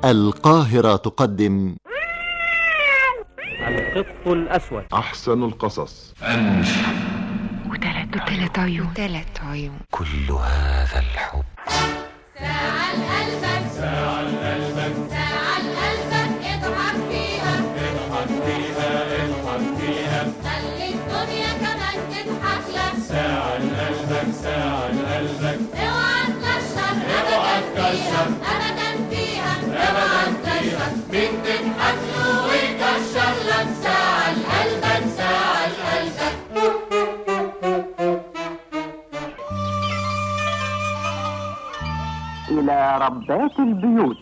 القاهرة تقدم القط الأسود أحسن القصص وثلاث وثلاث عيون ثلاث عيون كل هذا الحب ساعة لقلبك ساعة لقلبك ساعة لقلبك اضحك فيها اضحك فيها اضحك فيها خلي الدنيا كمان تضحك لك ساعة لقلبك ساعة لقلبك اوعى تكشر اوعى تكشر ابدا فيها اوعى تكشر مين تضحك له ويكشر لك ساعة لقلبك ساعة لقلبك إلى ربات البيوت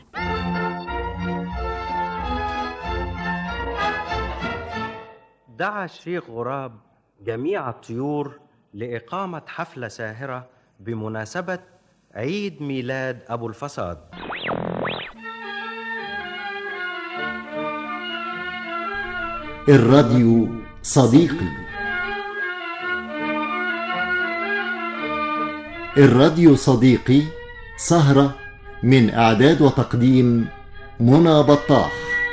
دعا الشيخ غراب جميع الطيور لإقامة حفلة ساهرة بمناسبة عيد ميلاد أبو الفساد الراديو صديقي الراديو صديقي سهرة من إعداد وتقديم منى بطاح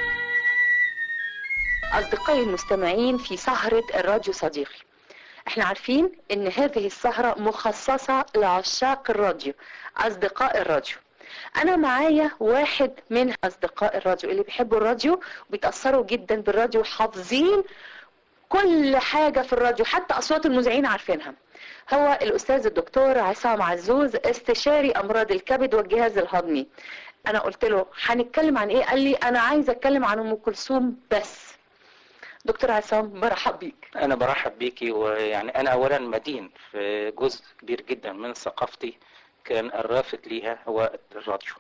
أصدقائي المستمعين في سهرة الراديو صديقي احنا عارفين ان هذه السهرة مخصصة لعشاق الراديو أصدقاء الراديو أنا معايا واحد من أصدقاء الراديو اللي بيحبوا الراديو وبيتأثروا جدا بالراديو حافظين كل حاجة في الراديو حتى أصوات المذيعين عارفينها هو الأستاذ الدكتور عصام عزوز استشاري أمراض الكبد والجهاز الهضمي أنا قلت له هنتكلم عن إيه قال لي أنا عايز أتكلم عن أم كلثوم بس دكتور عصام برحب بيك انا برحب بيكي ويعني انا اولا مدين في جزء كبير جدا من ثقافتي كان الرافد ليها هو الراديو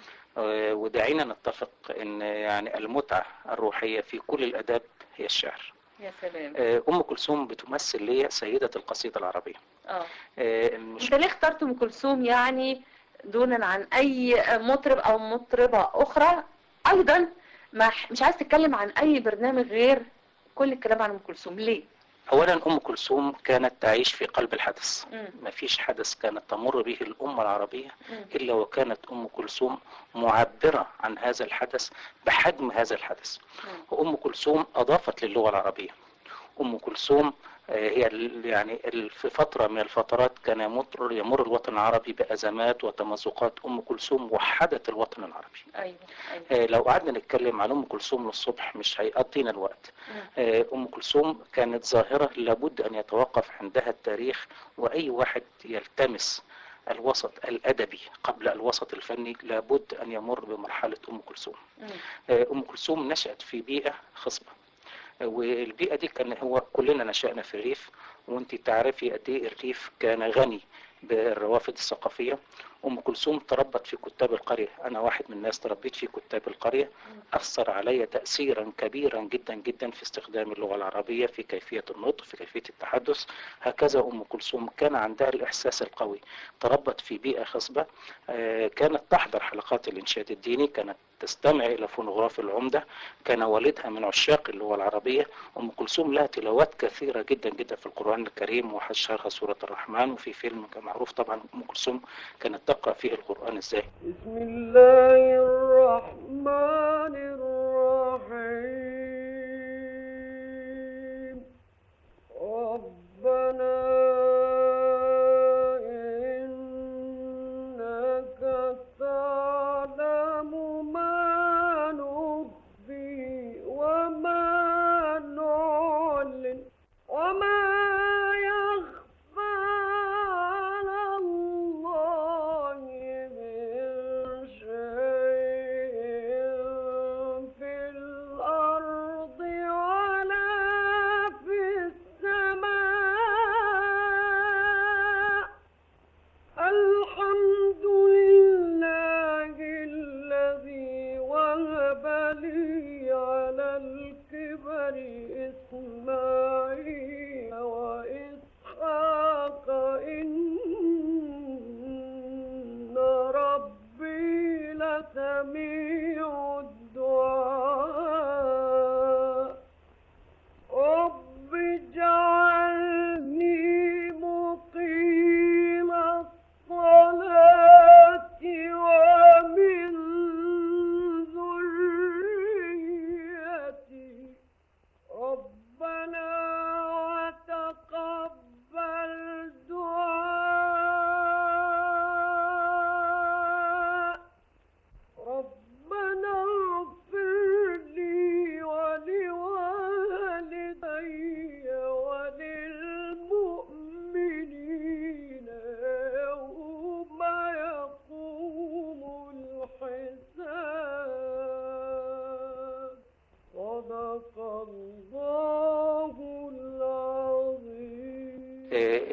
آه، ودعينا نتفق ان يعني المتعه الروحيه في كل الاداب هي الشعر يا سلام آه، ام كلثوم بتمثل لي سيده القصيده العربيه اه آه، مش انت ليه اخترت ام كلثوم يعني دونا عن اي مطرب او مطربه اخرى ايضا ما مش عايز تتكلم عن اي برنامج غير كل الكلام عن ام كلثوم ليه اولا ام كلثوم كانت تعيش في قلب الحدث مم. ما فيش حدث كانت تمر به الامه العربيه مم. الا وكانت ام كلثوم معبره عن هذا الحدث بحجم هذا الحدث وام كلثوم اضافت للغه العربيه ام كلثوم آه، هي ال- يعني ال- في فتره من الفترات كان يمر يمر الوطن العربي بازمات وتمزقات ام كلثوم وحدت الوطن العربي ايوه ايوه آه، لو قعدنا نتكلم عن ام كلثوم للصبح مش هيقضينا الوقت مم. آه، ام كلثوم كانت ظاهره لابد ان يتوقف عندها التاريخ واي واحد يلتمس الوسط الادبي قبل الوسط الفني لابد ان يمر بمرحله ام كلثوم مم. آه، ام كلثوم نشات في بيئه خصبه آه، والبيئه دي كان هو كلنا نشأنا في الريف وانت تعرفي قد ايه الريف كان غني بالروافد الثقافيه ام كلثوم تربت في كتاب القريه انا واحد من الناس تربيت في كتاب القريه اثر علي تاثيرا كبيرا جدا جدا في استخدام اللغه العربيه في كيفيه النطق في كيفيه التحدث هكذا ام كلثوم كان عندها الاحساس القوي تربت في بيئه خصبه آه، كانت تحضر حلقات الانشاد الديني كانت تستمع الى فونوغراف العمده كان والدها من عشاق اللغه العربيه ام كلثوم لها تلاوات كثيره جدا جدا في القران الكريم وحشرها سوره الرحمن وفي فيلم كان معروف طبعا ام كلثوم كانت تقرا فيه القران ازاي بسم الله الرحمن الرحيم ربنا إنك تعلم ما نخفي وما نعلن وما يخفى على الله من شيء في الأرض ولا في السماء الحمد لله الذي وهب لي على الكبر إسماعيل وإسحاق إن ربي لسميع الدعاء رب اجعلني مقيم الصلاة ومن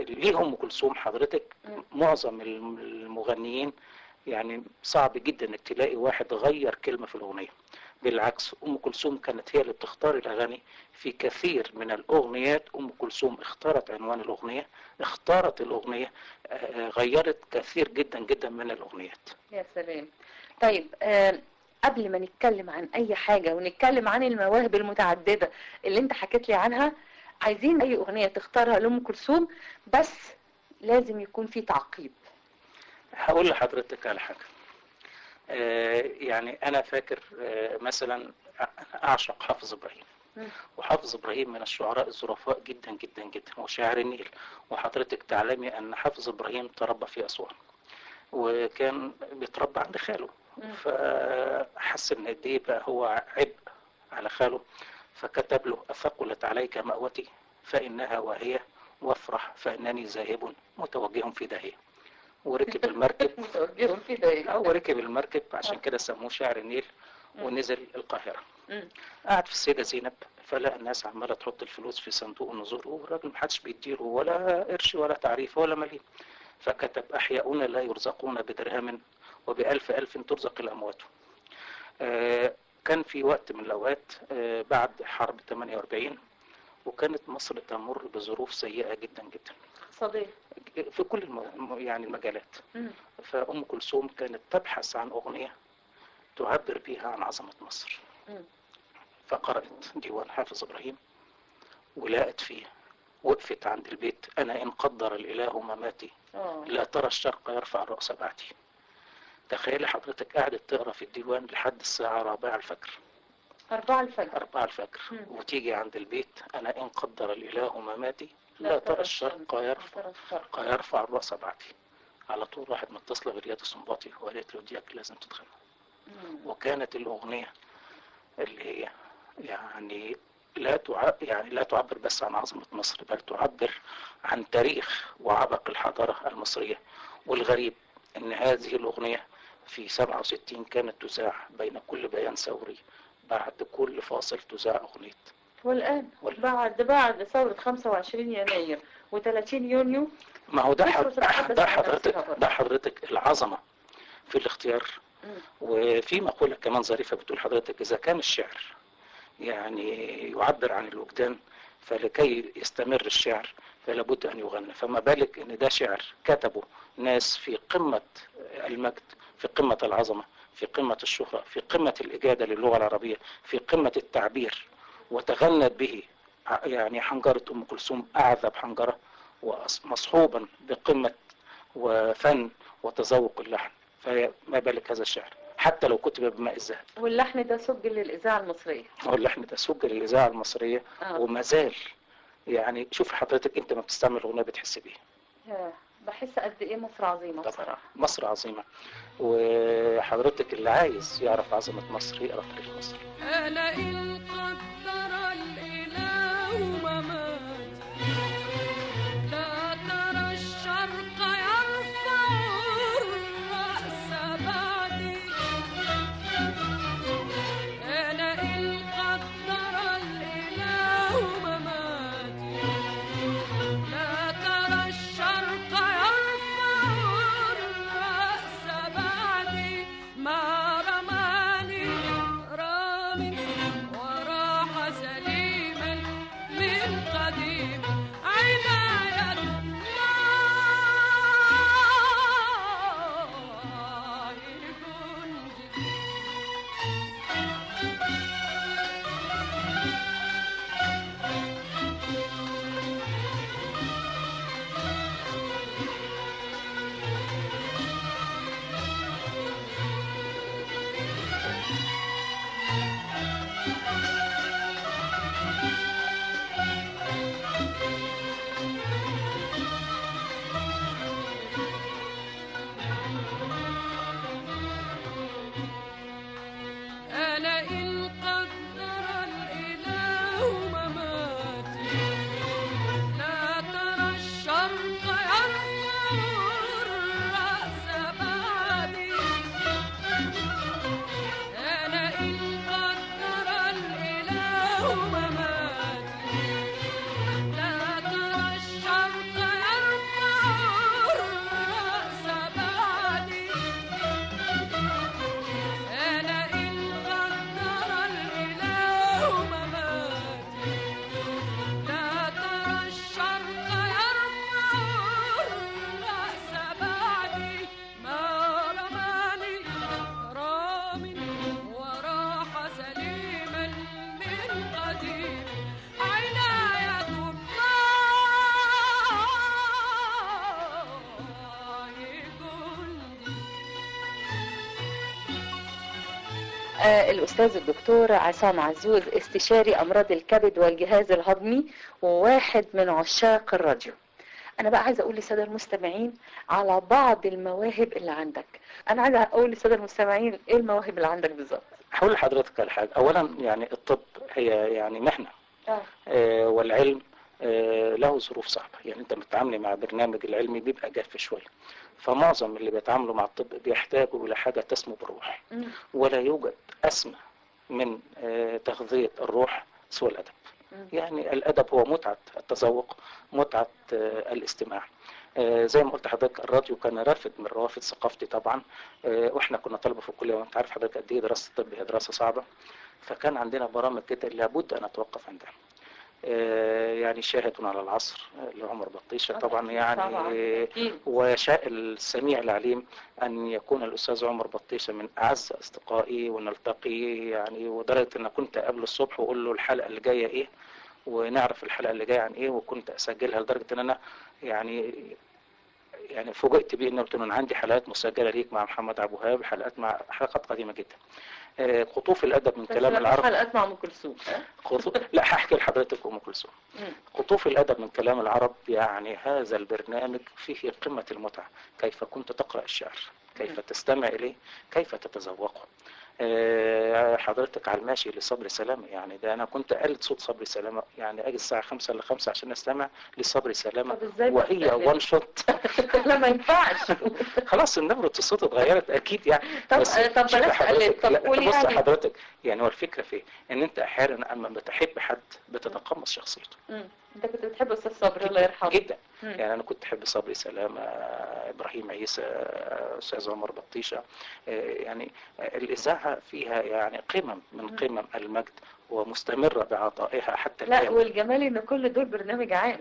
ليه ام كلثوم حضرتك معظم الم- المغنيين يعني صعب جدا انك تلاقي واحد غير كلمه في الاغنيه بالعكس ام كلثوم كانت هي اللي بتختار الاغاني في كثير من الاغنيات ام كلثوم اختارت عنوان الاغنيه اختارت الاغنيه آه، غيرت كثير جدا جدا من الاغنيات يا سلام طيب آه قبل ما نتكلم عن اي حاجة ونتكلم عن المواهب المتعددة اللي انت حكيت لي عنها عايزين اي اغنية تختارها لأم كلثوم بس لازم يكون في تعقيب هقول لحضرتك على حاجة آه، يعني أنا فاكر آه، مثلا أنا أعشق حافظ إبراهيم مم. وحافظ إبراهيم من الشعراء الظرفاء جدا جدا جدا وشاعر النيل وحضرتك تعلمي أن حافظ إبراهيم تربى في أسوان وكان بيتربى عند خاله مم. فحس إن قد إيه بقى هو عبء على خاله فكتب له أثقلت عليك مأوتي فإنها واهية وافرح فإنني ذاهب متوجه في داهية وركب المركب متوجههم في ده هو ركب المركب عشان كده سموه شاعر النيل ونزل القاهرة قعد في السيدة زينب فلقى الناس عمالة تحط الفلوس في صندوق النزور والراجل محدش بيديله ولا قرش ولا تعريف ولا مليم فكتب أحياؤون لا يرزقون بدرهم وبألف ألف ترزق الأموات آه، كان في وقت من الأوقات آه، بعد حرب 48 وكانت مصر تمر بظروف سيئة جدا جدا صديق في كل الم... يعني المجالات مم. فأم كلثوم كانت تبحث عن أغنية تعبر بها عن عظمة مصر مم. فقرأت ديوان حافظ إبراهيم ولقت فيه وقفت عند البيت أنا إن قدر الإله مماتي اه لا ترى الشرق يرفع الرأس بعدي تخيلي حضرتك قاعدة تقرأ في الديوان لحد الساعة رابعة الفجر أربعة الفجر أربعة الفجر مم. وتيجي عند البيت أنا إن قدر الإله مماتي لا ترى الشرق يرفع ترى الشرق يرفع الرأس بعدي على طول راحت متصلة برياض السنباطي وقالت له ديك لازم تتغنى مم. وكانت الأغنية اللي هي يعني لا تعبر يعني لا تعبر بس عن عظمة مصر بل تعبر عن تاريخ وعبق الحضارة المصرية والغريب أن هذه الأغنية في 67 كانت تذاع بين كل بيان ثوري بعد كل فاصل تذاع أغنية والآن وال- بعد بعد ثورة 25 يناير و30 يونيو ما هو ده مصر حض- تتحدث ده عن حضرتك نفسها برضه. ده حضرتك العظمة في الاختيار مم. وفي مقولة كمان ظريفة بتقول حضرتك إذا كان الشعر يعني يعبر عن الوجدان فلكي يستمر الشعر فلا بد أن يغنى فما بالك أن ده شعر كتبه ناس في قمة المجد في قمة العظمة في قمة الشهرة في قمة الإجادة للغة العربية في قمة التعبير وتغنت به ع- يعني حنجرة أم كلثوم أعذب حنجرة ومصحوبا بقمة وفن وتذوق اللحن فما بالك هذا الشعر حتى لو كتب بماء الذهب واللحن ده سجل للإذاعة المصرية هو اللحن ده سجل الإذاعة المصرية آه. وما زال يعني شوف حضرتك أنت ما بتستعمل أغنية بتحس بيها ياه، بحس قد إيه مصر عظيمة طبعا بصراحة مصر عظيمة وحضرتك اللي عايز يعرف عظمة مصر يقرأ تاريخ مصر أنا إن قدر الإله ممات لا ترى الشرق يرفع الرأس بعدي أنا إن قدر الإله مماتي لا ترى الشرق يرفع الرأس بعدي ما رماني رام وراح سليم آه الأستاذ الدكتور عصام عزوز استشاري أمراض الكبد والجهاز الهضمي وواحد من عشاق الراديو أنا بقى عايزة أقول للسادة المستمعين على بعض المواهب اللي عندك أنا عايزة أقول للسادة المستمعين إيه المواهب اللي عندك بالظبط هقول لحضرتك على حاجة أولا يعني الطب هي يعني مهنة آه، والعلم آه، له ظروف صعبة يعني انت بتتعاملي مع برنامج العلمي بيبقى جاف شوية فمعظم اللي بيتعاملوا مع الطب بيحتاجوا إلى حاجة تسمو بالروح مم. ولا يوجد أسمى من آه، تغذية الروح سوى الأدب مم. يعني الأدب هو متعة التذوق متعة آه، الاستماع آه، زي ما قلت لحضرتك الراديو كان رافد من روافد ثقافتي طبعا آه، واحنا كنا طلبه في الكليه وانت عارف حضرتك قد ايه دراسه الطب هي دراسه صعبه فكان عندنا برامج كده لابد ان اتوقف عندها آه، يعني شاهد على العصر آه، لعمر بطيشه طبعا يعني طبعا آه، أكيد وشاء السميع العليم أن يكون الأستاذ عمر بطيشة من أعز أصدقائي ونلتقي يعني ودرجة أن كنت أقابله الصبح وأقول له الحلقة اللي جاية إيه ونعرف الحلقة اللي جاية عن إيه وكنت أسجلها لدرجة أن أنا يعني يعني فوجئت بيه ان قلت له انا عندي حلقات مسجله ليك مع محمد عبد الوهاب حلقات مع حلقات قديمه جدا آه، قطوف الادب من بس كلام مفيش العرب حلقات مع أم كلثوم قطوف لا هحكي لحضرتك ام كلثوم مم. قطوف الأدب من كلام العرب يعني هذا البرنامج فيه قمة المتعة كيف كنت تقرأ الشعر كيف تستمع إليه كيف تتذوقه آه، حضرتك على الماشي لصبري سلامة يعني ده أنا كنت قلت صوت صبري سلامة يعني أجي الساعة خمسة إلا خمسة عشان أستمع لصبري سلامة طب إزاي وهي بتقلد؟ وان شوت لا ما ينفعش خلاص نبرة الصوت اتغيرت أكيد يعني طب بس طب شوفي بلاش تقلد حضرتك- طب لا، قولي بص يعني حضرتك يعني هو الفكرة في إن أنت أحيانا أما بتحب حد بتتقمص شخصيته مم. انت كنت بتحب استاذ صبري الله يرحمه جدا مم. يعني انا كنت احب صبري سلامه ابراهيم عيسى استاذ عمر بطيشه آه، يعني آه، الاذاعه فيها يعني قمم من قمم المجد ومستمره بعطائها حتى لا الان والجمال ان كل دول برنامج عام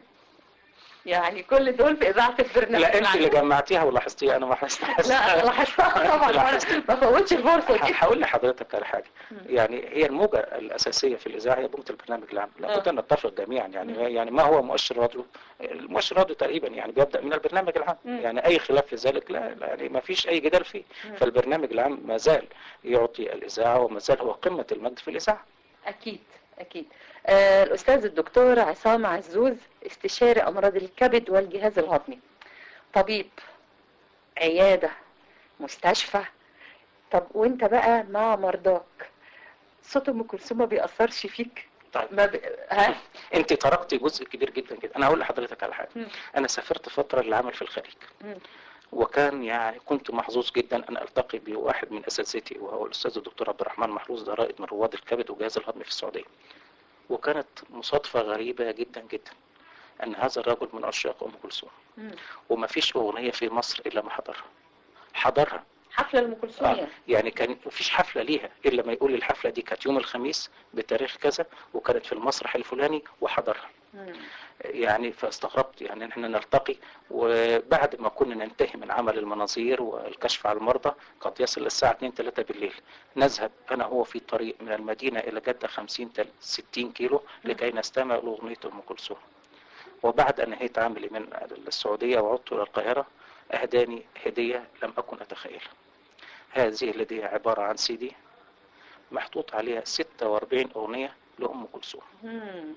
يعني كل دول في اذاعه البرنامج لا انت العام. اللي جمعتيها ولا لاحظتيها انا ما لاحظتهاش لا لاحظتها طبعا لاحظت. وأنا ما فوتش الفرصه دي هقول لحضرتك على حاجه مم. يعني هي الموجه الاساسيه في الاذاعه هي موجه البرنامج العام لابد آه. ان نتفق جميعا يعني مم. يعني ما هو مؤشر راديو المؤشر راديو تقريبا يعني بيبدا من البرنامج العام مم. يعني اي خلاف في ذلك لا, لا يعني ما فيش اي جدال فيه مم. فالبرنامج العام ما زال يعطي الاذاعه وما زال هو قمه المجد في الاذاعه اكيد اكيد آه الاستاذ الدكتور عصام عزوز استشاري امراض الكبد والجهاز الهضمي طبيب عياده مستشفى طب وانت بقى مع مرضاك صوت ام كلثوم ما بيأثرش فيك طيب ما ب... ها انت تركتي جزء كبير جدا جدا انا هقول لحضرتك على حاجه مم. انا سافرت فتره للعمل في الخليج مم. وكان يعني كنت محظوظ جدا ان التقي بواحد من اساتذتي وهو الاستاذ الدكتور عبد الرحمن محروس ده رائد من رواد الكبد والجهاز الهضمي في السعوديه وكانت مصادفه غريبه جدا جدا ان هذا الرجل من عشاق ام كلثوم مم. وما فيش اغنيه في مصر الا ما حضرها حضرها حفله لام كلثوم آه يعني. يعني كان مفيش حفله ليها الا ما يقول لي الحفله دي كانت يوم الخميس بتاريخ كذا وكانت في المسرح الفلاني وحضرها مم. يعني فاستغربت يعني احنا نلتقي وبعد ما كنا ننتهي من عمل المناظير والكشف على المرضى قد يصل الساعة 2 3 بالليل نذهب انا هو في طريق من المدينة الى جدة 50 تل- 60 كيلو لكي نستمع لأغنية ام كلثوم وبعد ان نهيت عملي من السعودية وعدت الى القاهرة اهداني هدية لم اكن اتخيلها هذه الهدية عبارة عن سي دي محطوط عليها 46 اغنية لأم كلثوم مم.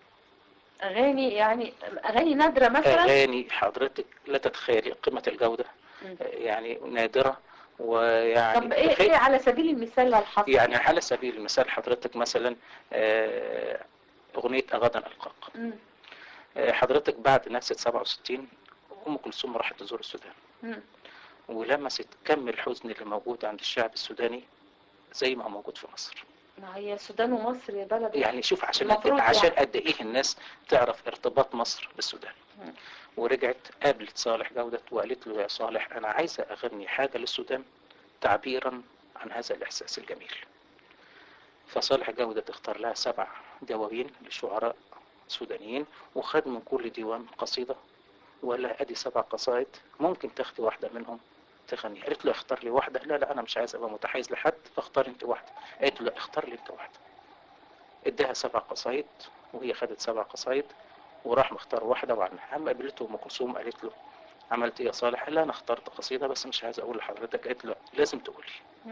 اغاني يعني اغاني نادره مثلا اغاني حضرتك لا تتخيلي قيمة الجودة مم. يعني نادرة ويعني طب ايه تخيل- ايه على سبيل المثال للحصر يعني على سبيل المثال حضرتك مثلا آه، أغنية أغدا ألقاك مم. آه، حضرتك بعد نكسة 67 أم كلثوم راحت تزور السودان مم. ولمست كم الحزن اللي موجود عند الشعب السوداني زي ما هو موجود في مصر ما هي السودان ومصر يا بلد يعني شوف عشان المفروض عشان يعني. قد ايه الناس تعرف ارتباط مصر بالسودان مم. ورجعت قابلت صالح جودة وقالت له يا صالح انا عايزة اغني حاجة للسودان تعبيرا عن هذا الاحساس الجميل فصالح جودة اختار لها سبع دواوين لشعراء سودانيين وخد من كل ديوان قصيدة وقال لها ادي سبع قصائد ممكن تاخدي واحدة منهم تغني قالت له اختار لي واحدة لا لا انا مش عايز ابقى متحيز لحد فاختار انت واحدة قالت له لا اختار لي انت واحدة اداها سبع قصايد وهي خدت سبع قصايد وراح مختار واحدة وعنها أما قابلته أم كلثوم قالت له عملت إيه يا صالح؟ قال لها أنا اخترت قصيدة بس مش عايز أقول لحضرتك قالت له لازم تقولي مم.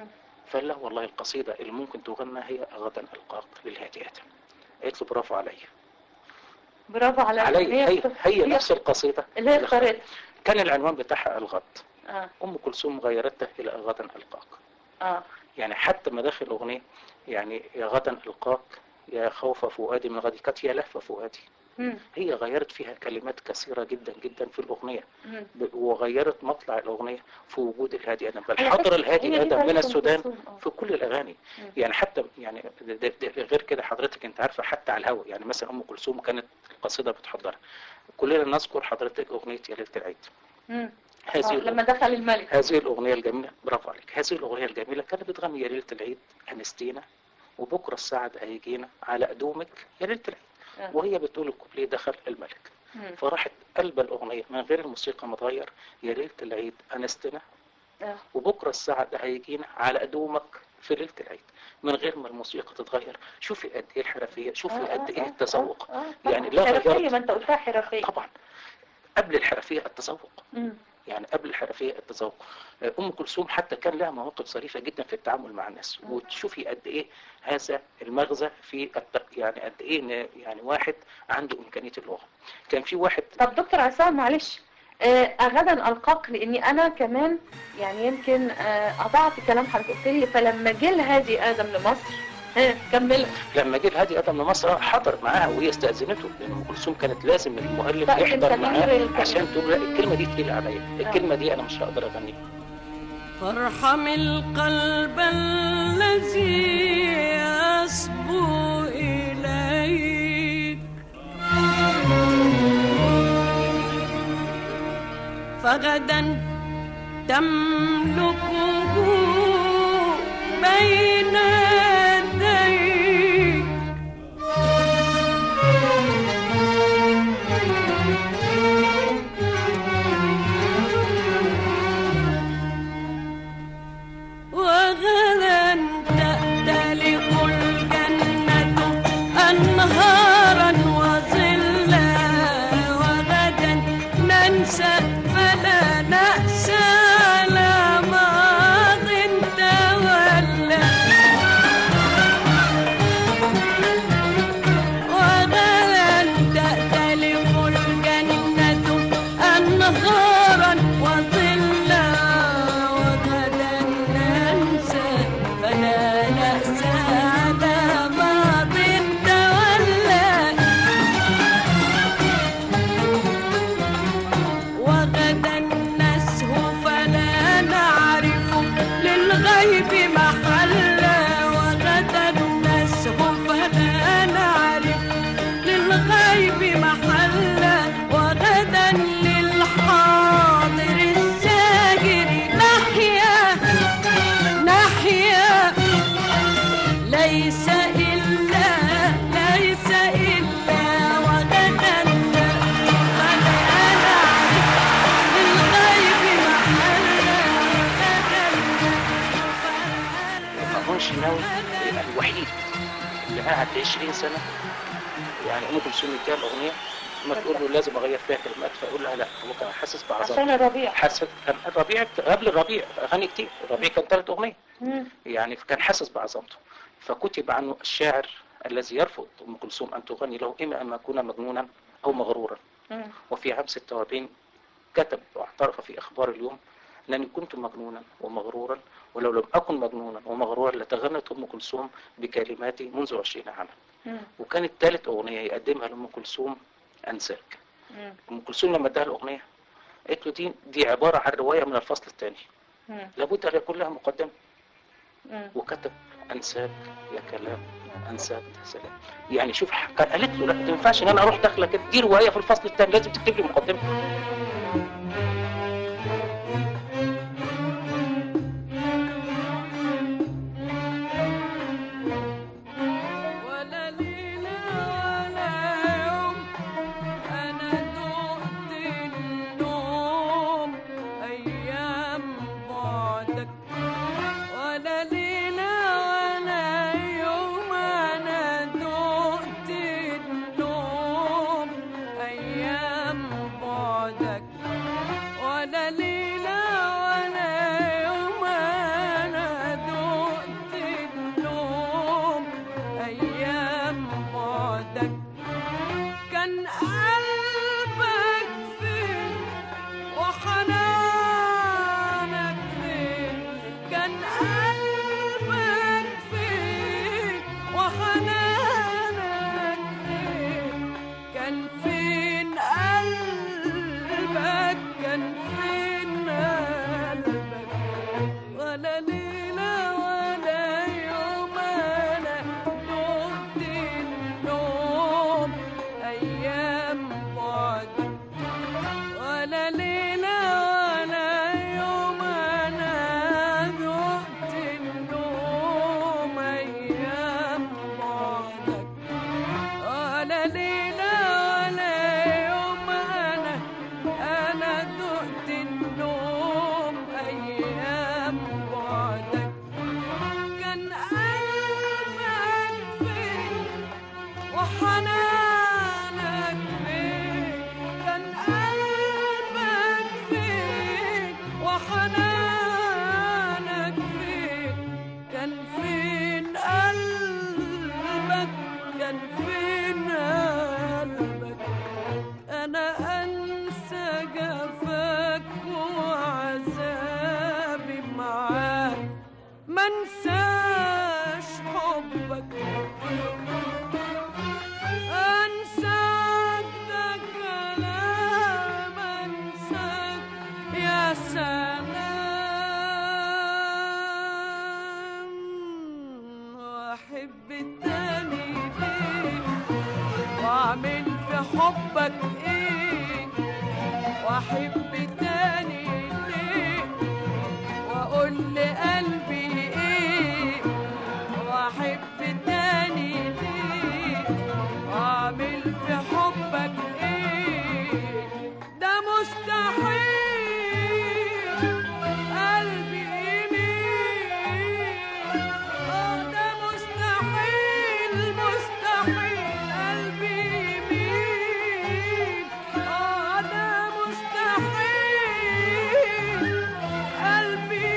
فقال له والله القصيدة اللي ممكن تغنى هي غدا ألقاك للهادئات قالت له برافو عليا برافو على علي هي, هي نفس القصيدة اللي هي اختارتها كان العنوان بتاعها الغد اه أم كلثوم غيرتها إلى غدا ألقاك اه يعني حتى مداخل الأغنية يعني يا غدا ألقاك يا خوف فؤادي من غدي كانت يا لهف فؤادي مم. هي غيرت فيها كلمات كثيرة جدا جدا في الأغنية مم. ب- وغيرت مطلع الأغنية في وجود الهادي آدم بل على حضر فكرة الهادي هي دي آدم من طريقة أم السودان كلثوم، آه. في كل الأغاني مم. يعني حتى يعني ده- ده- ده غير كده حضرتك أنت عارفة حتى على الهوا يعني مثلا أم كلثوم كانت القصيدة بتحضرها كلنا نذكر حضرتك أغنية يا ليلة العيد مم. هذه آه، الأغنية لما دخل الملك هذه الأغنية الجميلة برافو عليك هذه الأغنية الجميلة كانت بتغني يا ليلة العيد أنستينا وبكرة السعد هيجينا على قدومك يا ليلة العيد آه. وهي بتقول الكوبليه دخل الملك مم. فراحت قلب الأغنية من غير الموسيقى ما تغير يا ليلة العيد أنستنا آه. وبكرة السعد هيجينا على قدومك في ليلة العيد من غير ما الموسيقى تتغير شوفي قد ايه الحرفية شوفي آه، قد آه، ايه آه، التذوق آه، آه، يعني طبعاً. لا حرفية غيرت ما انت قلتها حرفية طبعا قبل الحرفية التذوق مم. يعني قبل الحرفية التذوق أم كلثوم حتى كان لها مواقف ظريفة جدا في التعامل مع الناس وتشوفي قد إيه هذا المغزى في الت... يعني قد إيه إن يعني واحد عنده إمكانية اللغة كان في واحد طب دكتور عصام معلش آه، غدا القاك لاني انا كمان يعني يمكن آه، قطعت كلام حضرتك قلت لي فلما جه الهادي ادم لمصر ها كمل لما جه الهادي ادم لمصر حضر معاها وهي استاذنته لان ام كلثوم كانت لازم المؤلف طيب، يحضر أنت مين معاه الكلمة؟ عشان تقول لا الكلمه دي تقيله عليا الكلمه دي انا مش هقدر اغنيها فارحم القلب الذي يصبو إليك فغدا تملكه بين يديك وغدا تأتلق الجنة أنهارا وظلا وغدا ننسى فلا نأسى على ماض تولى وغدا تأتلق الجنة أنهارا وظلا وغدا ننسى فلا نأسى على ماض تولى وغدا نسهو فلا نعرف للغيب محلا وغدا نسهو فلا نعرف للغيب محلا وغدا للحاضر الزاجر نحيا نحيا ليس إلا ليس إلا وغدا فلا نعرف للغيب محلا مأمون شناوي الوحيد اللي قعد 20 سنه يعني ام كلثوم اديها الاغنيه ما تقول له لازم اغير فيها كلمات فيقول لها لا هو كان حاسس بعظمه عشان الربيع حاسس كان الربيع قبل الربيع اغاني كتير الربيع كان ثالث اغنيه مم. يعني كان حاسس بعظمته فكتب عنه الشاعر الذي يرفض ام كلثوم ان تغني له اما ان اكون مجنونا او مغرورا مم. وفي عام 46 كتب واعترف في اخبار اليوم انني كنت مجنونا ومغرورا ولو لم اكن مجنونا ومغرورا لتغنت ام كلثوم بكلماتي منذ 20 عاما مم. وكانت ثالث اغنيه يقدمها لام كلثوم انساك مم. ام كلثوم لما اداها الاغنيه قالت له دي دي عباره عن روايه من الفصل الثاني مم. لابد ان يكون لها مقدمه مم. وكتب انساك يا كلام انساك يا سلام يعني شوف كان قالت له لا ما ينفعش ان انا اروح داخله كده دي روايه في الفصل الثاني لازم تكتب لي مقدمه ولا ليلة ولا يوم أنا دقت النوم أيام بعدك ولا ليلة ولا يوم أنا دقت النوم أيام بعدك تاني ليه واعمل في حبك ايه واحب تاني ليه واقول لقلبي ايه واحب تاني ليه واعمل في حبك ايه ده مستحيل قلبي يميل اه ده مستحيل مستحيل قلبي يميل اه ده مستحيل قلبي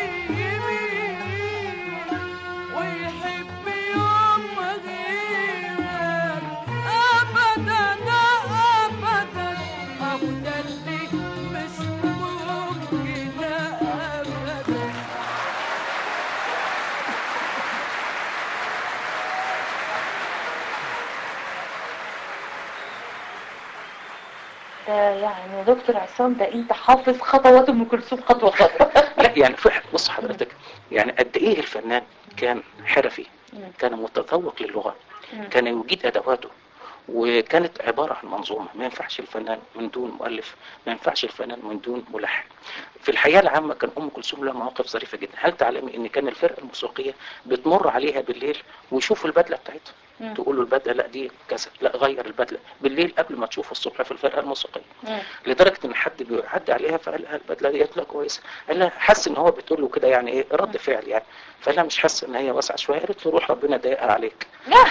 يميل ويحب يوم غيرك ابدا ابدا اهو ده اللي مش ممكن ابدا ده يعني يا دكتور عصام ده انت حافظ خطوات ام كلثوم خطوه خطوه لا يعني في بص حضرتك يعني قد ايه الفنان كان حرفي مم. كان متذوق للغه مم. كان يجيد ادواته وكانت عباره عن منظومه ما ينفعش الفنان من دون مؤلف ما ينفعش الفنان من دون ملحن في الحياه العامه كان ام كلثوم لها مواقف ظريفه جدا هل تعلمي ان كان الفرقه الموسيقيه بتمر عليها بالليل ويشوفوا البدله بتاعتها مم. تقول له البدله لا دي كذا لا غير البدله بالليل قبل ما تشوفه الصبح في الفرقه الموسيقيه مم. لدرجه ان حد بيعدي عليها فقال لها البدله ديت لا كويسه قال لها حس ان هو بتقول له كده يعني ايه رد فعل يعني فقال لها مش حاسه ان هي واسعه شويه قالت له روح ربنا ضايقها عليك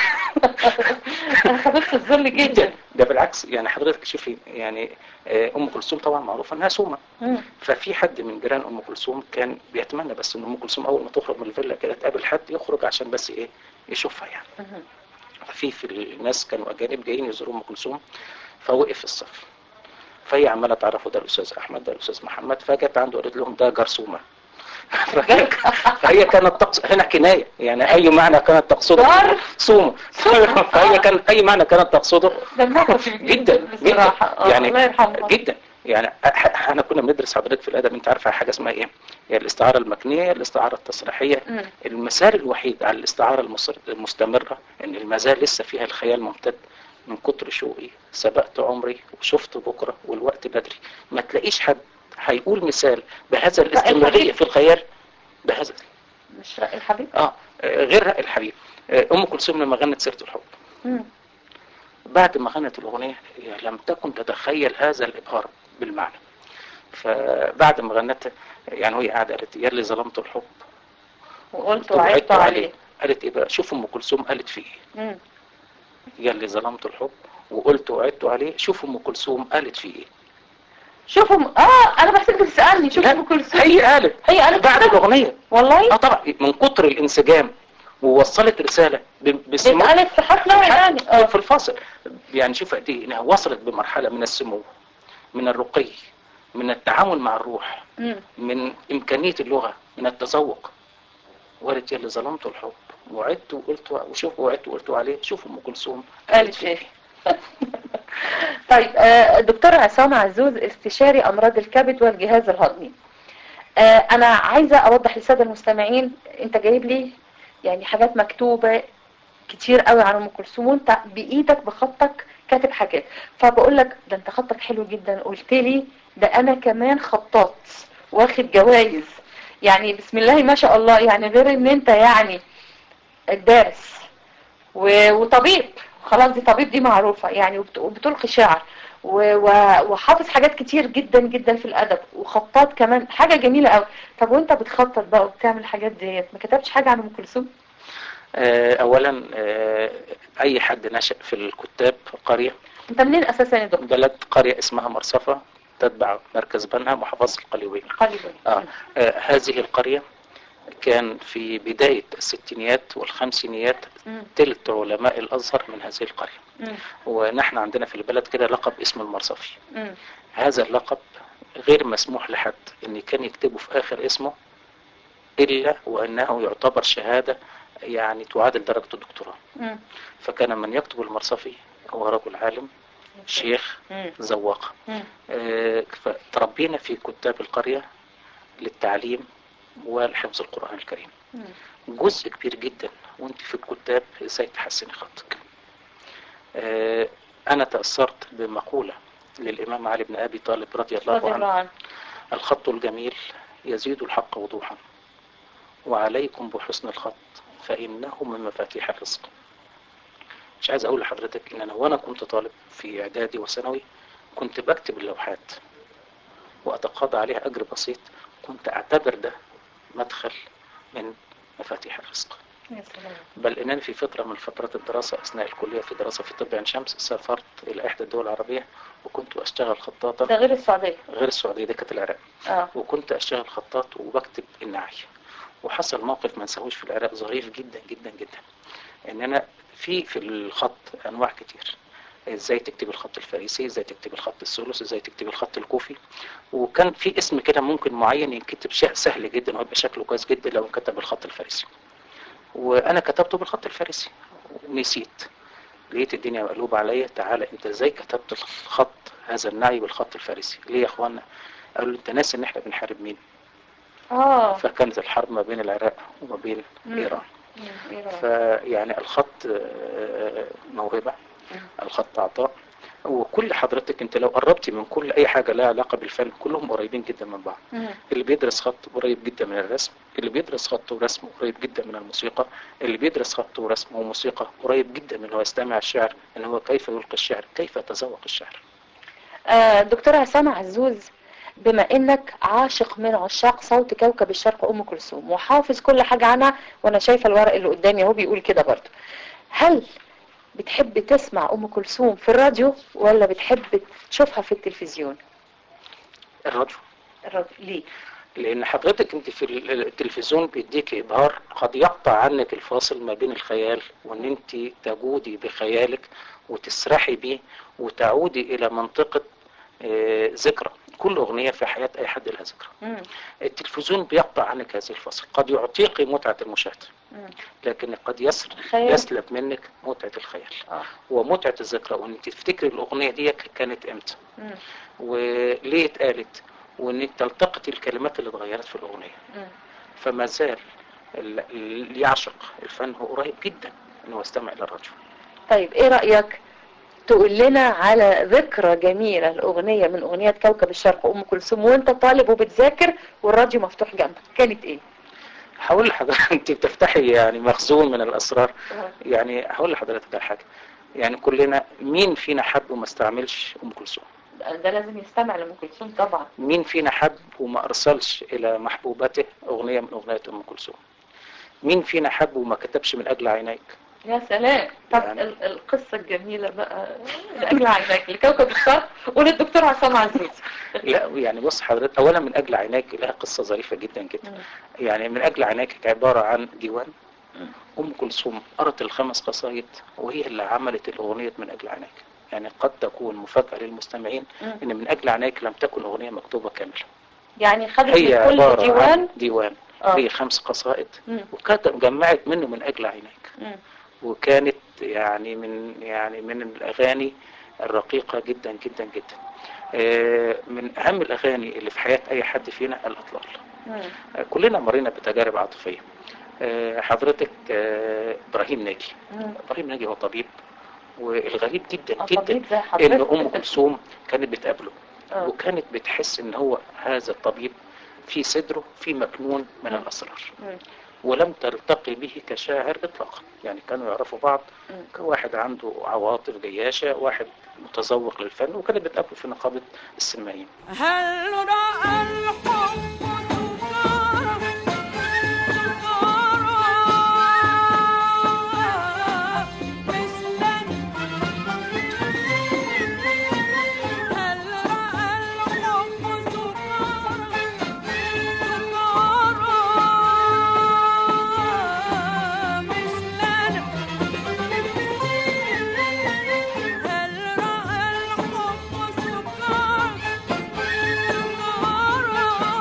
انا خبيث الذل جدا ده بالعكس يعني حضرتك شوفي يعني آه، ام كلثوم طبعا معروفه انها سومه مم. ففي حد من جيران ام كلثوم كان بيتمنى بس ان ام كلثوم اول ما تخرج من الفيلا كده تقابل حد يخرج عشان بس ايه يشوفها يعني مم. ففي في الناس كانوا اجانب جايين يزوروا ام كلثوم فوقف في الصف فهي عماله تعرفه ده الاستاذ احمد ده الاستاذ محمد فجت عنده قالت لهم ده جرثومه فهي فهي كانت تقصد هنا كنايه يعني اي معنى كانت تقصده جار؟ سومه فهي كان اي معنى كانت تقصده دمها خفيف جدا جدا بصراحه آه، يعني الله يرحمها جدا يعني أح- احنا كنا بندرس حضرتك في الادب انت عارفه حاجه اسمها ايه؟ هي الاستعاره المكنيه الاستعاره التصريحيه مم. المثال الوحيد على الاستعاره المصر- المستمره ان المازال لسه فيها الخيال ممتد من كتر شوقي سبقت عمري وشفت بكره والوقت بدري ما تلاقيش حد هيقول مثال بهذا الاستمراريه الحقيقة. في الخيال بهذا مش رأي الحبيب اه آه، غير رأي الحبيب آه، ام كلثوم لما غنت سيره الحب مم. بعد ما غنت الأغنية هي لم تكن تتخيل هذا الإبهار بالمعنى فبعد ما غنت يعني وهي قاعدة قالت يا اللي ظلمت الحب وقلت وعدت وعدت عليه قالت ايه بقى شوف ام كلثوم قالت فيه ايه مم. يا اللي ظلمت الحب وقلت وعدت عليه شوف ام كلثوم قالت فيه ايه شوفوا م- اه انا بحسك بتسالني شوف لا، ام كلثوم هي قالت هي قالت بعد كده؟ الأغنية والله اه طبعا من كتر الانسجام ووصلت رسالة ب- بسمو اتقالت في حفله يعني اه في الفاصل يعني شوف قد ايه انها وصلت بمرحلة من السمو من الرقي من التعامل مع الروح مم. من إمكانية اللغة من التذوق وقالت يا اللي ظلمت الحب وعدت وقلت وشوف وعدت وقلت عليه شوف أم كلثوم قالت ايه طيب آه، دكتور عصام عزوز استشاري امراض الكبد والجهاز الهضمي آه، انا عايزه اوضح للساده المستمعين انت جايب لي يعني حاجات مكتوبه كتير قوي عن ام كلثوم وانت بايدك بخطك كاتب حاجات فبقول لك ده انت خطك حلو جدا قلت لي ده انا كمان خطاط واخد جوائز يعني بسم الله ما شاء الله يعني غير ان انت يعني دارس و- وطبيب خلاص دي طبيب دي معروفة يعني وبت- وبتلقي شعر و- و- وحافظ حاجات كتير جدا جدا في الأدب وخطاط كمان حاجة جميلة قوي طب وانت بتخطط بقى وبتعمل الحاجات ديت ما كتبتش حاجة عن أم كلثوم؟ آه، أولا آه، أي حد نشأ في الكتاب قرية انت منين أساسا يا دكتور؟ بلد قرية اسمها مرصفة تتبع مركز بنها محافظة القليوبية قليلا آه. آه، هذه القرية كان في بداية الستينيات والخمسينيات مم. تلت علماء الأزهر من هذه القرية مم. ونحن عندنا في البلد كده لقب اسم المرصفي مم. هذا اللقب غير مسموح لحد ان كان يكتبه في اخر اسمه الا وانه يعتبر شهادة يعني تعادل درجة الدكتوراه مم. فكان من يكتب المرصفي هو رجل عالم شيخ مم. زواق مم. آه، فتربينا في كتاب القرية للتعليم والحفظ القرآن الكريم مم. جزء كبير جدا وانت في الكتاب ازاي تحسني خطك آه، انا تأثرت بمقولة للامام علي بن ابي طالب رضي الله رضي الله عنه عنه الخط الجميل يزيد الحق وضوحا وعليكم بحسن الخط فإنه من مفاتيح الرزق مش عايز أقول لحضرتك إن أنا وأنا كنت طالب في إعدادي وثانوي كنت بكتب اللوحات وأتقاضى عليها أجر بسيط كنت أعتبر ده مدخل من مفاتيح الرزق يا سلام بل إنني في فترة من فترات الدراسة أثناء الكلية في دراسة في طب عين شمس سافرت إلى إحدى الدول العربية وكنت أشتغل خطاطا ده غير السعودية غير السعودية دي كانت العراق اه وكنت اشتغل خطاط وبكتب النعي وحصل موقف ما نساهوش في العراق ظريف جدا جدا جدا ان انا في في الخط انواع كتير ازاي تكتب الخط الفارسي ازاي تكتب الخط الثلث ازاي تكتب الخط الكوفي وكان في اسم كده ممكن معين ينكتب شيء سهل جدا ويبقى شكله كويس جدا لو انكتب بالخط الفارسي وانا كتبته بالخط الفارسي ونسيت لقيت الدنيا مقلوبة عليا تعالى انت ازاي كتبت الخط هذا النعي بالخط الفارسي ليه يا اخوانا قالوا لي انت ناسي ان احنا بنحارب مين اه فكانت الحرب ما بين العراق وما بين مم. ايران مم، إيه رأيك؟ فيعني الخط آه، موهبة الخط عطاء وكل حضرتك انت لو قربتي من كل اي حاجة لها علاقة بالفن كلهم قريبين جدا من بعض مم. اللي بيدرس خط قريب جدا من الرسم اللي بيدرس خط ورسم قريب جدا من الموسيقى اللي بيدرس خط ورسم وموسيقى قريب جدا من هو يستمع الشعر ان هو كيف يلقي الشعر كيف يتذوق الشعر آه دكتور عصام عزوز بما انك عاشق من عشاق صوت كوكب الشرق ام كلثوم وحافظ كل حاجة عنها وانا شايفة الورق اللي قدامي اهو بيقول كده برضه هل بتحب تسمع ام كلثوم في الراديو ولا بتحب تشوفها في التلفزيون الراديو الراديو ليه لان حضرتك انت في التلفزيون بيديك ابهار قد يقطع عنك الفاصل ما بين الخيال وان انت تجودي بخيالك وتسرحي بيه وتعودي الى منطقة آه، ذكرى كل اغنية في حياة اي حد لها ذكرى مم. التلفزيون بيقطع عنك هذه الفاصل قد يعطيك متعة المشاهدة مم. لكن قد يسر خيال. يسلب منك متعة الخيال آه. ومتعة الذكرى وان انت تفتكري الاغنية دي كانت امتى مم. وليه اتقالت وانك تلتقط الكلمات اللي اتغيرت في الاغنية مم. فما زال ال- اللي يعشق الفن هو قريب جدا انه يستمع الى الراديو طيب ايه رأيك تقول لنا على ذكرى جميلة الأغنية من أغنيات كوكب الشرق أم كلثوم وأنت طالب وبتذاكر والراديو مفتوح جنبك كانت إيه؟ هقول لحضرتك انت بتفتحي يعني مخزون من الاسرار يعني هقول لحضرتك على حاجه يعني كلنا مين فينا حب وما استعملش ام كلثوم ده لازم يستمع لأم كلثوم طبعا مين فينا حب وما ارسلش الى محبوبته اغنيه من اغنيات ام كلثوم مين فينا حب وما كتبش من اجل عينيك يا سلام طب يعني- ال- القصة الجميلة بقى لأجل عينك لكوكب الشرق وللدكتور عصام عزيز لا يعني بص حضرتك اولا من اجل عينيك لها قصه ظريفه جدا جدا يعني من اجل عينيك عباره عن ديوان ام كلثوم قرت الخمس قصايد وهي اللي عملت الاغنيه من اجل عينيك يعني قد تكون مفاجاه للمستمعين مم. ان من اجل عينيك لم تكن اغنيه مكتوبه كامله يعني خدت هي من كل عباره ديوان عن ديوان آه. هي خمس قصائد مم. وكانت جمعت منه من اجل عينيك مم. وكانت يعني من يعني من الاغاني الرقيقه جدا جدا جدا آه، من اهم الاغاني اللي في حياه اي حد فينا الاطلال مم. آه، كلنا مرينا بتجارب عاطفيه آه، حضرتك آه، ابراهيم ناجي مم. ابراهيم ناجي هو طبيب والغريب جدا آه، جدا طبيب زي ان حضرتك. ام كلثوم كانت بتقابله آه. وكانت بتحس ان هو هذا الطبيب في صدره في مكنون من الاسرار مم. ولم تلتقي به كشاعر اطلاقا يعني كانوا يعرفوا بعض مم. كواحد عنده عواطف جياشة واحد متذوق للفن وكانت بتقابله في نقابة السينمائيين هل رأى الحب سكارى مثلا هل رأى الحب سكارى سكارى مثلنا هل رأى الحب سكارى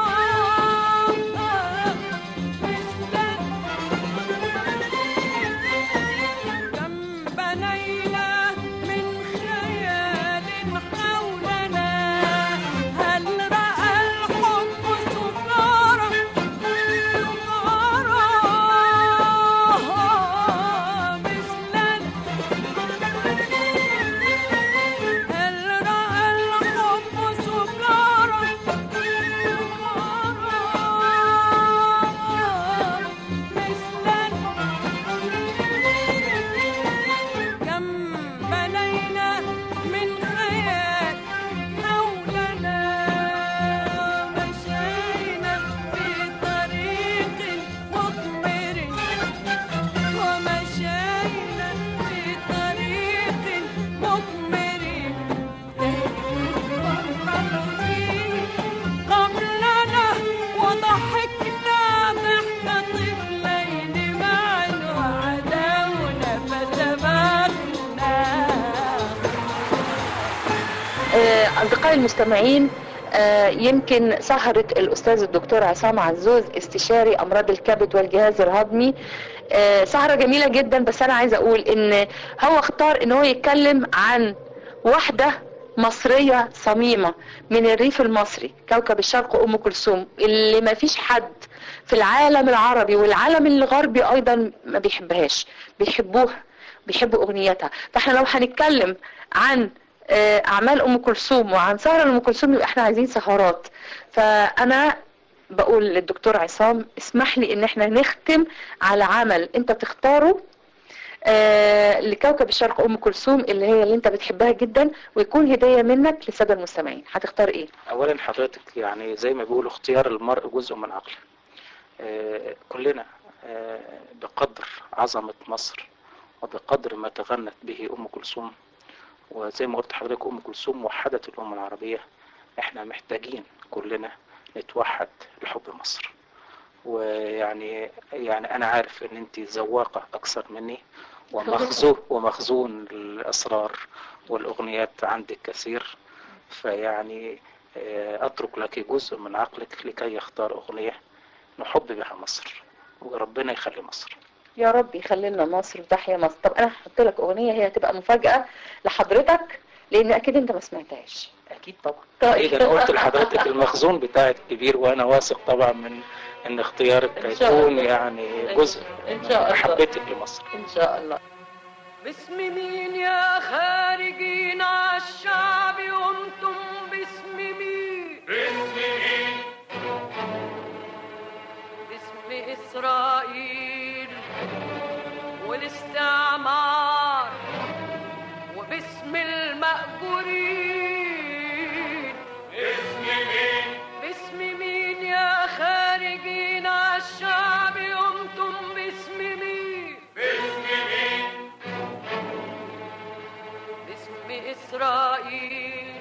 آه، أصدقائي المستمعين آه، يمكن سهرة الأستاذ الدكتور عصام عزوز استشاري أمراض الكبد والجهاز الهضمي آه، سهرة جميلة جدا بس أنا عايزة أقول إن هو اختار إن هو يتكلم عن واحدة مصرية صميمة من الريف المصري كوكب الشرق أم كلثوم اللي ما فيش حد في العالم العربي والعالم الغربي أيضا ما بيحبهاش بيحبوها بيحبوا أغنيتها فاحنا لو هنتكلم عن آه، أعمال أم كلثوم وعن سهرة لأم كلثوم يبقى احنا عايزين سهرات فأنا بقول للدكتور عصام اسمح لي ان احنا نختم على عمل انت بتختاره آه لكوكب الشرق ام كلثوم اللي هي اللي انت بتحبها جدا ويكون هديه منك للساده المستمعين هتختار ايه اولا حضرتك يعني زي ما بيقولوا اختيار المرء جزء من عقله آه، كلنا آه، بقدر عظمة مصر وبقدر ما تغنت به أم كلثوم وزي ما قلت لحضرتك أم كلثوم وحدت الأمة العربية احنا محتاجين كلنا نتوحد لحب مصر ويعني يعني أنا عارف إن أنت ذواقة أكثر مني ومخزون ومخزون الأسرار والأغنيات عندك كثير فيعني آه، أترك لك جزء من عقلك لكي يختار أغنية نحب بها مصر وربنا يخلي مصر يا رب يخلي لنا مصر وتحيا مصر طب انا هحط لك اغنيه هي هتبقى مفاجاه لحضرتك لان اكيد انت ما سمعتهاش أكيد طبعا طيب. أكيد أنا قلت لحضرتك المخزون بتاعك كبير وأنا واثق طبعا من إن اختيارك إن شاء هيكون الله. يعني جزء إن شاء الله. محبتك لمصر ان شاء الله باسم مين يا خارجين عالشعب قمتم باسم مين باسم مين باسم إسرائيل والاستعمار وباسم المأجورين باسم مين باسم مين يا خارجين عالشعب قمتم باسم مين باسم مين باسم إسرائيل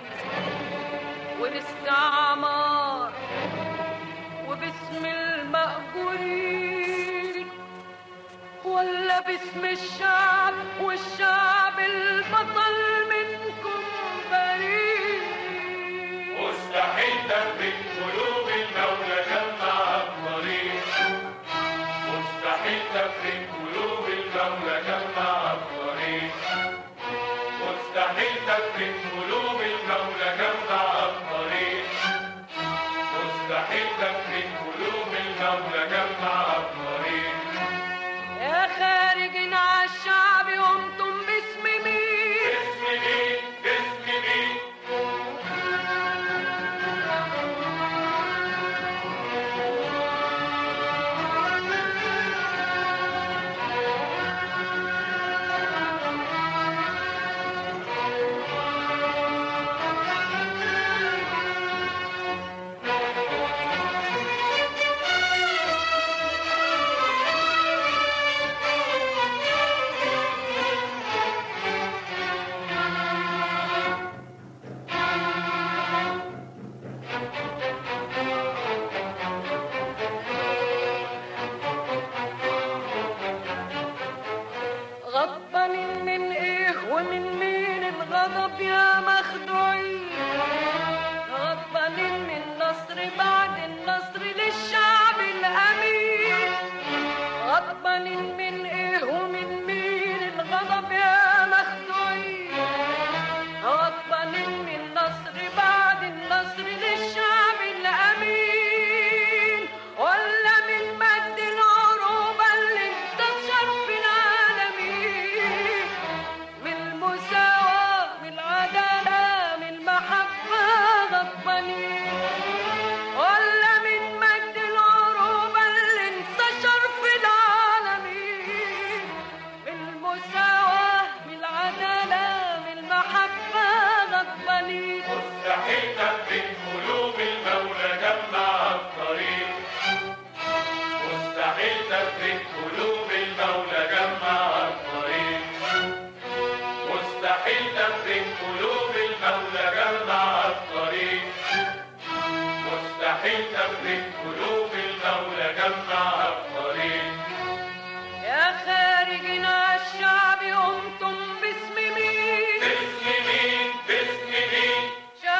والاستعمار وباسم المأجورين ولا باسم الشعب والشعب البطل منكم بريء مستحيل تفرق قلوب المولى جمع الطريق مستحيل تفرق قلوب المولى جمع الطريق مستحيل تفرق قلوب المولى جمع الطريق مستحيل تفرق قلوب المولى جمع الطريق يا خارجين عالشعب قمتم باسم مين باسم مين باسم مين غضبانين من ايه ومن مين الغضب يا مخدوعين غضبانين من نصر بعد النصر للشعب الامين غضبانين من ايه ومن مين الغضب يا مخدوعين غضبانين من نصر بعد النصر للشعب الامين ولا من مجد العروبه اللي انتشر في العالمين من المساواة من العدالة من المحبة غضبانين ولا من مجد العروبة اللي انتشر في العالمين من المساواة من العدالة من المحبة غضبانين مستحيل تفرق قلوب المولى جمع الطريق مستحيل تفرق قلوب المولى جمع الطريق مستحيل تفرق قلوب المولى جمع الطريق مستحيل تفرق قلوب المولى جمع الطريق يا خارجين عالشعب قمتم باسم مين باسم مين باسم مين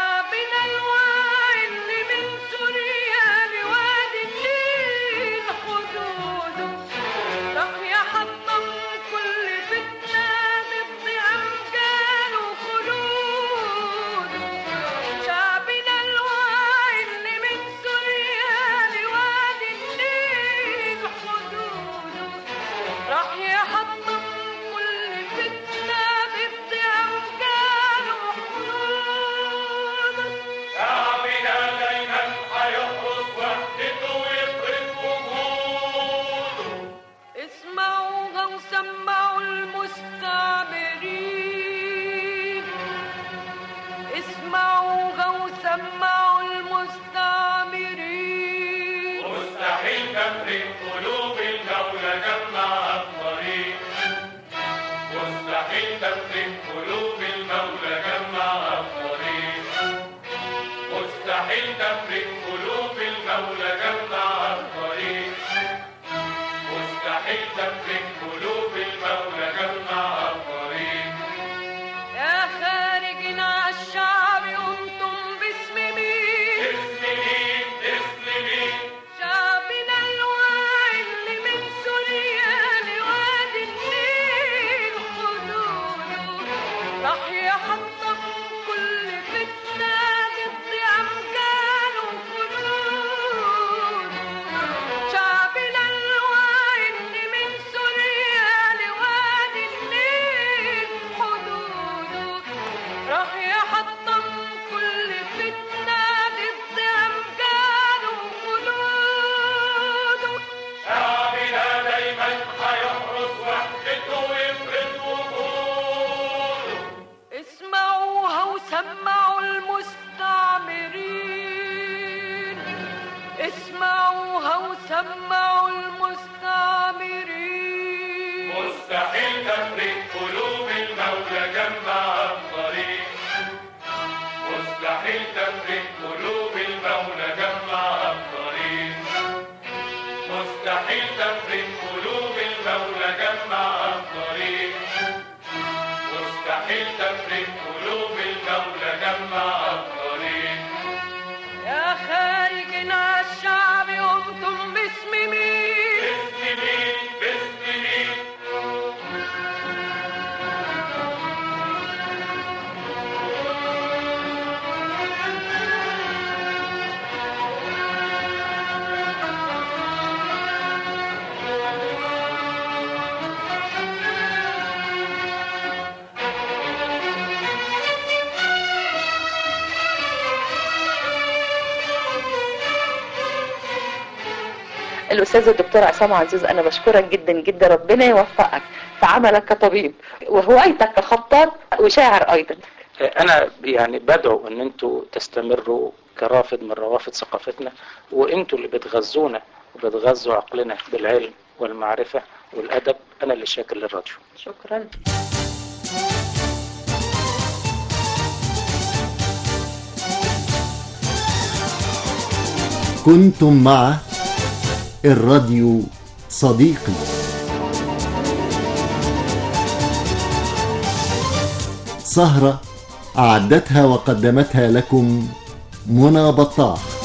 مستحيل تفرق قلوب المولى جمعها الطريق مستحيل تفرق قلوب المولى جمعها الطريق مستحيل تفرق قلوب المولى جمعها الطريق يا خارجين عالشعب قمتم باسم مين اسم مين اسم مين شعبنا الواعي اللي من سوريا لوادي النيل حدوده راح يحطم كل فتنة ضد أمجاد وفروض شعبنا الواعي اللي من سوريا لوادي النيل حدوده راح يحطم كل فتنة ضد أمجاد وخلوده شعبنا دايما هيحرس وحدته ويفرض وجوده اسمعوها وسمعوا المستعمرين اسمعوها وسمعوا المستعمرين مستحيل تفرق قلوب المولى جمعها الطريق مستحيل تفرق قلوب المولى جمعها الطريق مستحيل تفرق قلوب المولى جمعها الطريق مستحيل تفرق قلوب المولى جمعها الطريق يا خارجين عالشعب قمتم باسم مين باسم مين باسم مين الأستاذ الدكتور عصام عزيز أنا بشكرك جدا جدا ربنا يوفقك في عملك كطبيب وهوايتك كخطاط وشاعر أيضا انا يعني بدعو ان انتوا تستمروا كرافد من روافد ثقافتنا وانتوا اللي بتغذونا وبتغذوا عقلنا بالعلم والمعرفة والادب انا اللي شاكر للراديو شكرا كنتم مع الراديو صديقي سهرة أعدتها وقدمتها لكم منى بطاح